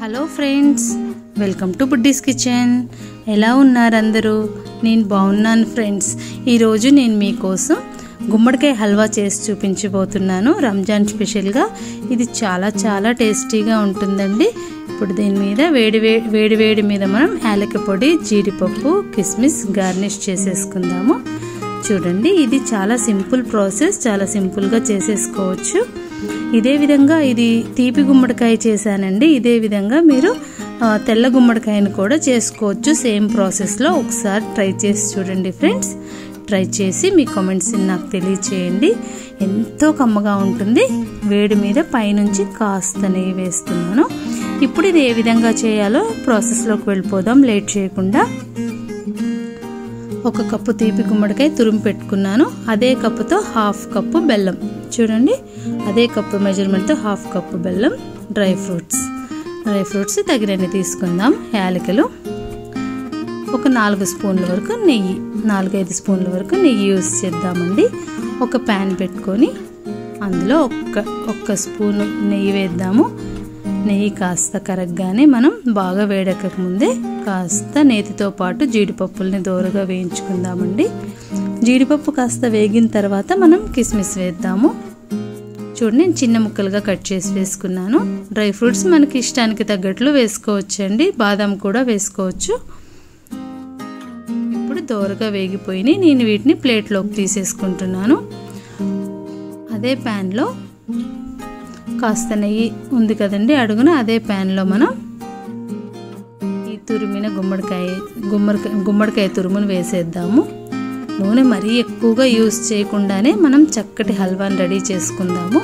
hello friends welcome to buddies kitchen ఎలా ఉన్నారు అందరూ నేను బాగున్నాను ఫ్రెండ్స్ ఈరోజు నేను మీకోసం గుమ్మడికాయ హల్వా చేసి చూపించబోతున్నాను రంజాన్ స్పెషల్గా ఇది చాలా చాలా టేస్టీగా ఉంటుందండి ఇప్పుడు దీని మీద వేడి వే వేడి వేడి మీద మనం యాలక పొడి జీడిపప్పు కిస్మిస్ గార్నిష్ చేసేసుకుందాము చూడండి ఇది చాలా సింపుల్ ప్రాసెస్ చాలా సింపుల్గా చేసేసుకోవచ్చు ఇదే విధంగా ఇది తీపి గుమ్మడికాయ చేశానండి ఇదే విధంగా మీరు తెల్ల గుమ్మడికాయను కూడా చేసుకోవచ్చు సేమ్ ప్రాసెస్లో ఒకసారి ట్రై చేసి చూడండి ఫ్రెండ్స్ ట్రై చేసి మీ కామెంట్స్ నాకు తెలియచేయండి ఎంతో కమ్మగా ఉంటుంది వేడి మీద పైనుంచి కాస్త నెయ్యి వేస్తున్నాను ఇప్పుడు ఇది ఏ విధంగా చేయాలో ప్రాసెస్లోకి వెళ్ళిపోదాం లేట్ చేయకుండా ఒక కప్పు తీపి గుమ్మడికాయ తురుము పెట్టుకున్నాను అదే కప్పుతో హాఫ్ కప్పు బెల్లం చూడండి అదే కప్పు మెజర్మెంట్తో హాఫ్ కప్పు బెల్లం డ్రై ఫ్రూట్స్ డ్రై ఫ్రూట్స్ తగినన్ని తీసుకుందాం యాలకులు ఒక నాలుగు స్పూన్ల వరకు నెయ్యి నాలుగైదు స్పూన్ల వరకు నెయ్యి యూస్ చేద్దామండి ఒక ప్యాన్ పెట్టుకొని అందులో ఒక్క ఒక్క స్పూన్ నెయ్యి వేద్దాము నెయ్యి కాస్త కరగ్గానే మనం బాగా వేడెక్కక ముందే కాస్త నేతితో పాటు జీడిపప్పుల్ని దోరగా వేయించుకుందామండి జీడిపప్పు కాస్త వేగిన తర్వాత మనం కిస్మిస్ వేద్దాము చూడండి నేను చిన్న ముక్కలుగా కట్ చేసి వేసుకున్నాను డ్రై ఫ్రూట్స్ మనకి ఇష్టానికి తగ్గట్లు వేసుకోవచ్చండి బాదం కూడా వేసుకోవచ్చు ఇప్పుడు దోరగా వేగిపోయినాయి నేను వీటిని ప్లేట్లోకి తీసేసుకుంటున్నాను అదే ప్యాన్లో కాస్త నెయ్యి ఉంది కదండి అడుగున అదే ప్యాన్లో మనం ఈ తురిమిన గుమ్మడికాయ గుమ్మడికాయ గుమ్మడికాయ తురుమును వేసేద్దాము నూనె మరీ ఎక్కువగా యూస్ చేయకుండానే మనం చక్కటి హల్వాని రెడీ చేసుకుందాము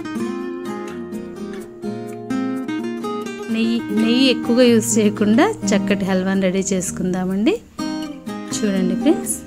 నెయ్యి నెయ్యి ఎక్కువగా యూస్ చేయకుండా చక్కటి హల్వాని రెడీ చేసుకుందామండి చూడండి ఫ్రెండ్స్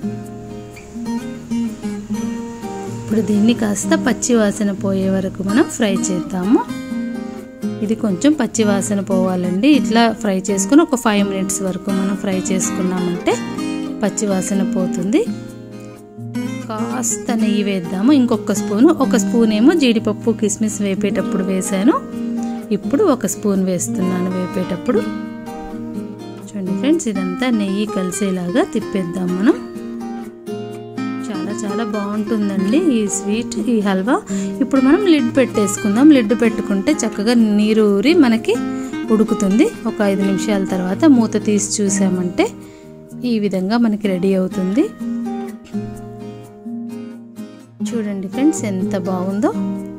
ఇప్పుడు దీన్ని కాస్త పచ్చి వాసన పోయే వరకు మనం ఫ్రై చేద్దాము ఇది కొంచెం పచ్చి వాసన పోవాలండి ఇట్లా ఫ్రై చేసుకుని ఒక ఫైవ్ మినిట్స్ వరకు మనం ఫ్రై చేసుకున్నామంటే పచ్చి వాసన పోతుంది కాస్త నెయ్యి వేద్దాము ఇంకొక స్పూను ఒక స్పూన్ ఏమో జీడిపప్పు కిస్మిస్ వేపేటప్పుడు వేసాను ఇప్పుడు ఒక స్పూన్ వేస్తున్నాను వేపేటప్పుడు చూడండి ఫ్రెండ్స్ ఇదంతా నెయ్యి కలిసేలాగా తిప్పేద్దాం మనం చాలా చాలా బాగుంటుందండి ఈ స్వీట్ ఈ హల్వా ఇప్పుడు మనం లిడ్ పెట్టేసుకుందాం లిడ్ పెట్టుకుంటే చక్కగా నీరు ఊరి మనకి ఉడుకుతుంది ఒక ఐదు నిమిషాల తర్వాత మూత తీసి చూసామంటే ఈ విధంగా మనకి రెడీ అవుతుంది చూడండి ఫ్రెండ్స్ ఎంత బాగుందో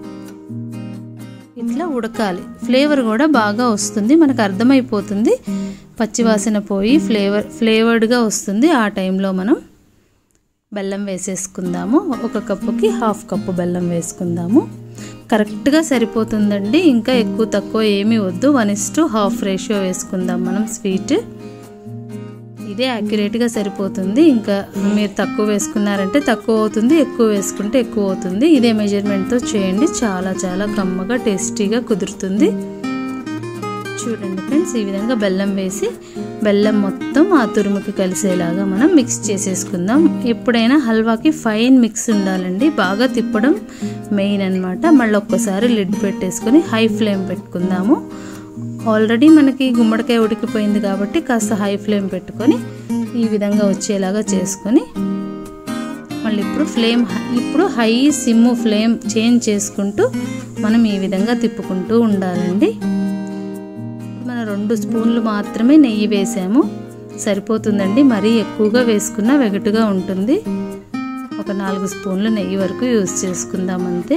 ఇట్లా ఉడకాలి ఫ్లేవర్ కూడా బాగా వస్తుంది మనకు అర్థమైపోతుంది పచ్చివాసన పోయి ఫ్లేవర్ ఫ్లేవర్డ్గా వస్తుంది ఆ టైంలో మనం బెల్లం వేసేసుకుందాము ఒక కప్పుకి హాఫ్ కప్పు బెల్లం వేసుకుందాము కరెక్ట్గా సరిపోతుందండి ఇంకా ఎక్కువ తక్కువ ఏమీ వద్దు one is to half ratio వేసుకుందాం మనం స్వీట్ ఇదే యాక్యురేట్గా సరిపోతుంది ఇంకా మీరు తక్కువ వేసుకున్నారంటే తక్కువ అవుతుంది ఎక్కువ వేసుకుంటే ఎక్కువ అవుతుంది ఇదే మెజర్మెంట్తో చేయండి చాలా చాలా కమ్మగా టేస్టీగా కుదురుతుంది చూడండి ఫ్రెండ్స్ ఈ విధంగా బెల్లం వేసి బెల్లం మొత్తం ఆ తురుముకి కలిసేలాగా మనం మిక్స్ చేసేసుకుందాం ఎప్పుడైనా హల్వాకి ఫైన్ మిక్స్ ఉండాలండి బాగా తిప్పడం మెయిన్ అనమాట మళ్ళీ ఒక్కసారి లిడ్ పెట్టేసుకొని హై ఫ్లేమ్ పెట్టుకుందాము ఆల్రెడీ మనకి గుమ్మడికాయ ఉడికిపోయింది కాబట్టి కాస్త హై ఫ్లేమ్ పెట్టుకొని ఈ విధంగా వచ్చేలాగా చేసుకొని మళ్ళీ ఇప్పుడు ఫ్లేమ్ ఇప్పుడు హై సిమ్ ఫ్లేమ్ చేంజ్ చేసుకుంటూ మనం ఈ విధంగా తిప్పుకుంటూ ఉండాలండి మన రెండు స్పూన్లు మాత్రమే నెయ్యి వేసాము సరిపోతుందండి మరీ ఎక్కువగా వేసుకున్నా వెగటుగా ఉంటుంది ఒక నాలుగు స్పూన్లు నెయ్యి వరకు యూజ్ చేసుకుందాం అంతే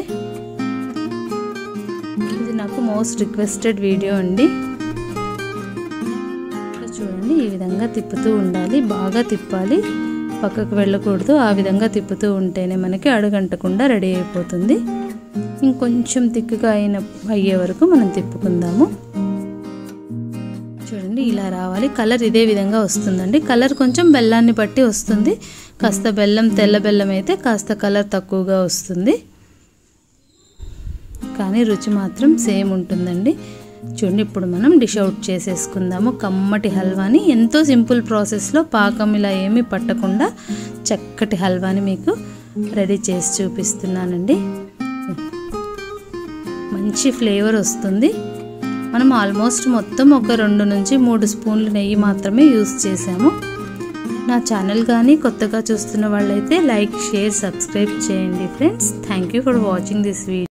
ఇది నాకు మోస్ట్ రిక్వెస్టెడ్ వీడియో అండి చూడండి ఈ విధంగా తిప్పుతూ ఉండాలి బాగా తిప్పాలి పక్కకు వెళ్ళకూడదు ఆ విధంగా తిప్పుతూ ఉంటేనే మనకి అడుగంటకుండా రెడీ అయిపోతుంది ఇంకొంచెం తిక్కుగా అయిన అయ్యే వరకు మనం తిప్పుకుందాము చూడండి ఇలా రావాలి కలర్ ఇదే విధంగా వస్తుందండి కలర్ కొంచెం బెల్లాన్ని బట్టి వస్తుంది కాస్త బెల్లం తెల్ల బెల్లం అయితే కాస్త కలర్ తక్కువగా వస్తుంది కానీ రుచి మాత్రం సేమ్ ఉంటుందండి చూడండి ఇప్పుడు మనం డిష్ అవుట్ చేసేసుకుందాము కమ్మటి హల్వాని ఎంతో సింపుల్ ప్రాసెస్లో పాకం ఇలా ఏమీ పట్టకుండా చక్కటి హల్వాని మీకు రెడీ చేసి చూపిస్తున్నానండి మంచి ఫ్లేవర్ వస్తుంది మనం ఆల్మోస్ట్ మొత్తం ఒక రెండు నుంచి మూడు స్పూన్లు నెయ్యి మాత్రమే యూస్ చేసాము నా ఛానల్ కానీ కొత్తగా చూస్తున్న వాళ్ళైతే లైక్ షేర్ సబ్స్క్రైబ్ చేయండి friends thank you for watching this video